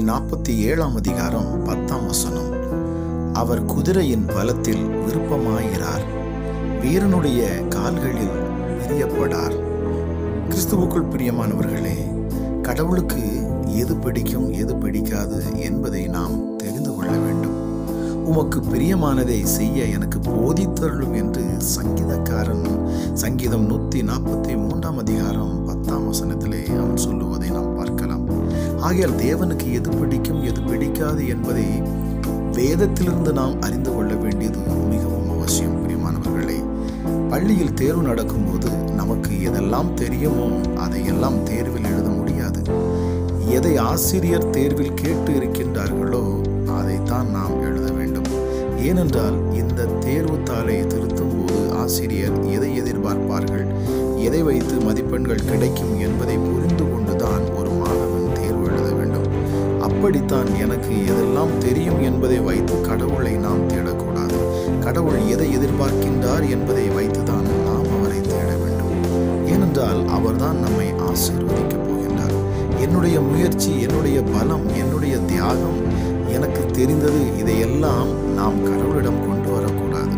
நாற்பத்தி ஏழாம் அதிகாரம் பத்தாம் வசனம் அவர் குதிரையின் பலத்தில் விருப்பமாயிரார் வீரனுடைய கால்களில் பிரியப்படார் கிறிஸ்துவுக்குள் பிரியமானவர்களே கடவுளுக்கு எது பிடிக்கும் எது பிடிக்காது என்பதை நாம் தெரிந்து கொள்ள வேண்டும் உமக்கு பிரியமானதை செய்ய எனக்கு போதித்தருளும் என்று சங்கீதக்காரன் சங்கீதம் நூற்றி நாற்பத்தி மூன்றாம் அதிகாரம் பத்தாம் வசனத்திலே அவன் சொல்லுவதை நாம் பார்க்கலாம் ஆகையால் தேவனுக்கு எது பிடிக்கும் எது பிடிக்காது என்பதை வேதத்திலிருந்து நாம் அறிந்து கொள்ள வேண்டியது மிகவும் அவசியம் பிரியமானவர்களே பள்ளியில் தேர்வு நடக்கும்போது நமக்கு எதெல்லாம் தெரியுமோ அதையெல்லாம் தேர்வில் எழுத முடியாது எதை ஆசிரியர் தேர்வில் கேட்டு இருக்கின்றார்களோ அதைத்தான் நாம் எழுத வேண்டும் ஏனென்றால் இந்த தேர்வு தாளை திருத்தும் போது ஆசிரியர் எதை எதிர்பார்ப்பார்கள் எதை வைத்து மதிப்பெண்கள் கிடைக்கும் என்பதை புரிந்து கொண்டுதான் ஒரு மாணவன் தேர்வு எழுத வேண்டும் அப்படித்தான் எனக்கு எதெல்லாம் தெரியும் என்பதை வைத்து கடவுளை நாம் தேடக்கூடாது கடவுள் எதை எதிர்பார்க்கின்றார் என்பதை வைத்துதான் நாம் அவரை தேட வேண்டும் ஏனென்றால் அவர்தான் நம்மை ஆசீர்வதிக்கப் போகின்றார் என்னுடைய முயற்சி என்னுடைய பலம் என்னுடைய தியாகம் எனக்கு தெரிந்தது இதையெல்லாம் நாம் கடவுளிடம் கொண்டு வரக்கூடாது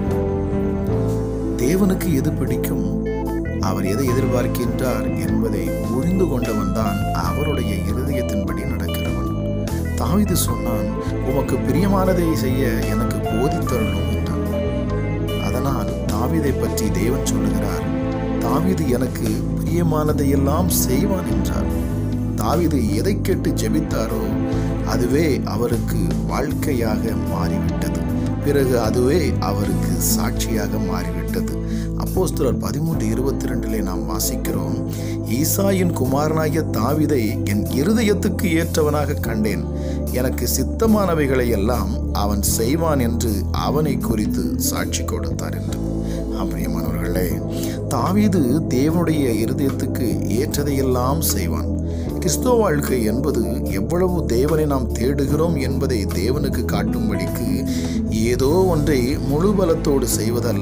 தேவனுக்கு எது பிடிக்கும் அவர் எதை எதிர்பார்க்கின்றார் என்பதை புரிந்து கொண்டவன் தான் அவருடைய இருதயத்தின்படி நடக்கிறவன் தாவிது சொன்னான் உமக்கு பிரியமானதை செய்ய எனக்கு போதித்தருளும் என்றான் அதனால் தாவிதை பற்றி தேவன் சொல்லுகிறார் தாவிது எனக்கு பிரியமானதையெல்லாம் செய்வான் என்றார் தாவிது எதை கேட்டு ஜெபித்தாரோ அதுவே அவருக்கு வாழ்க்கையாக மாறிவிட்டது பிறகு அதுவே அவருக்கு சாட்சியாக மாறிவிட்டது அப்போஸ்தலர் பதிமூன்று இருபத்தி ரெண்டிலே நாம் வாசிக்கிறோம் ஈசாயின் குமாரனாகிய தாவிதை என் இருதயத்துக்கு ஏற்றவனாக கண்டேன் எனக்கு சித்தமானவைகளை எல்லாம் அவன் செய்வான் என்று அவனை குறித்து சாட்சி கொடுத்தார் என்று அப்படியமானவர்களே தாவீது தேவனுடைய இருதயத்துக்கு ஏற்றதையெல்லாம் செய்வான் கிறிஸ்துவ வாழ்க்கை என்பது எவ்வளவு தேவனை நாம் தேடுகிறோம் என்பதை தேவனுக்கு காட்டும்படிக்கு ஏதோ ஒன்றை முழு பலத்தோடு செய்வதல்ல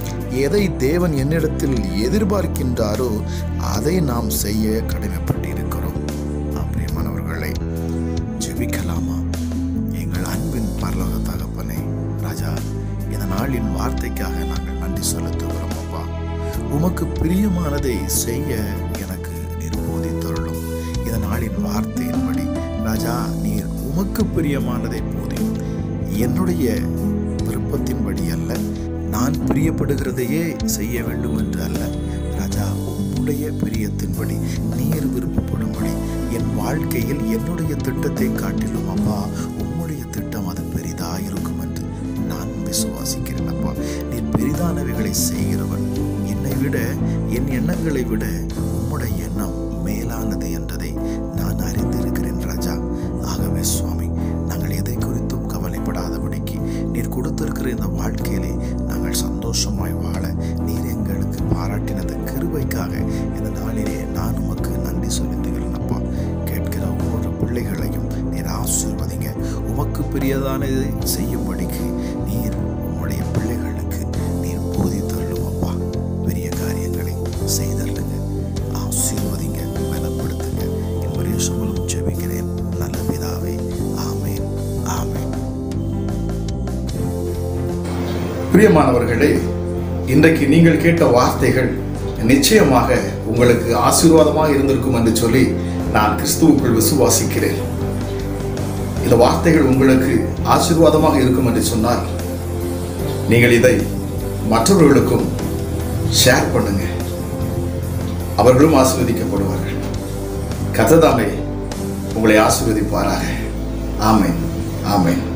எதை தேவன் என்னிடத்தில் எதிர்பார்க்கின்றாரோ அதை நாம் செய்ய கடமைப்பட்டிருக்கிறோம் அப்படியமானவர்களை ஜெபிக்கலாமா எங்கள் அன்பின் பரலோக தகப்பனே ராஜா இந்த நாளின் வார்த்தைக்காக நாங்கள் நன்றி செலுத்துகிறோம் அப்பா உமக்கு பிரியமானதை செய்ய எனக்கு நீர் போதித்தருளும் இந்த நாளின் வார்த்தையின்படி ராஜா நீர் உமக்கு பிரியமானதை போதியும் என்னுடைய விருப்பத்தின்படி அல்ல நான் பிரியப்படுகிறதையே செய்ய வேண்டும் என்று அல்ல ராஜா உம்முடைய பிரியத்தின்படி நீர் விருப்பப்படும்படி என் வாழ்க்கையில் என்னுடைய திட்டத்தை காட்டிலும் அப்பா உம்முடைய திட்டம் அது பெரிதா இருக்கும் என்று நான் விசுவாசிக்கிறேன் அப்பா நீர் பெரிதானவைகளை செய்கிறவன் என்னை விட என் எண்ணங்களை விட உம்முடைய எண்ணம் மேலானது என்றதை நான் அறிந்திருக்கிறேன் ராஜா ஆகவே சுவாமி நாங்கள் எதை குறித்தும் கவலைப்படாதபடிக்கு நீர் கொடுத்திருக்கிற இந்த வாழ்க்கையிலே நாங்கள் சந்தோஷமாய் வாழ நீர் எங்களுக்கு பாராட்டினது கிருபைக்காக இந்த நாளிலே நான் உமக்கு நன்றி சொல்லிந்துகிறேன் அப்பா கேட்கிற ஒவ்வொரு பிள்ளைகளையும் நீர் ஆசீர்வதிங்க உமக்கு பிரியதானதை செய்யும்படிக்கு நீர் உம்முடைய பிள்ளைகளுக்கு நீர் போதித்தள்ளும் அப்பா பெரிய காரியங்களை செய்தள்ளுங்க ஆசீர்வதிங்க பலப்படுத்துங்க என்பதை சொல்லும் ஜெபிக்கிறேன் நல்ல பிதாவே ஆமேன் ஆமேன் பிரியமானவர்களே இன்றைக்கு நீங்கள் கேட்ட வார்த்தைகள் நிச்சயமாக உங்களுக்கு ஆசீர்வாதமாக இருந்திருக்கும் என்று சொல்லி நான் கிறிஸ்துவுக்குள் விசுவாசிக்கிறேன் இந்த வார்த்தைகள் உங்களுக்கு ஆசீர்வாதமாக இருக்கும் என்று சொன்னால் நீங்கள் இதை மற்றவர்களுக்கும் ஷேர் பண்ணுங்க அவர்களும் ஆசீர்வதிக்கப்படுவார்கள் கததாமே உங்களை ஆசீர்வதிப்பாராக ஆமென் ஆமென்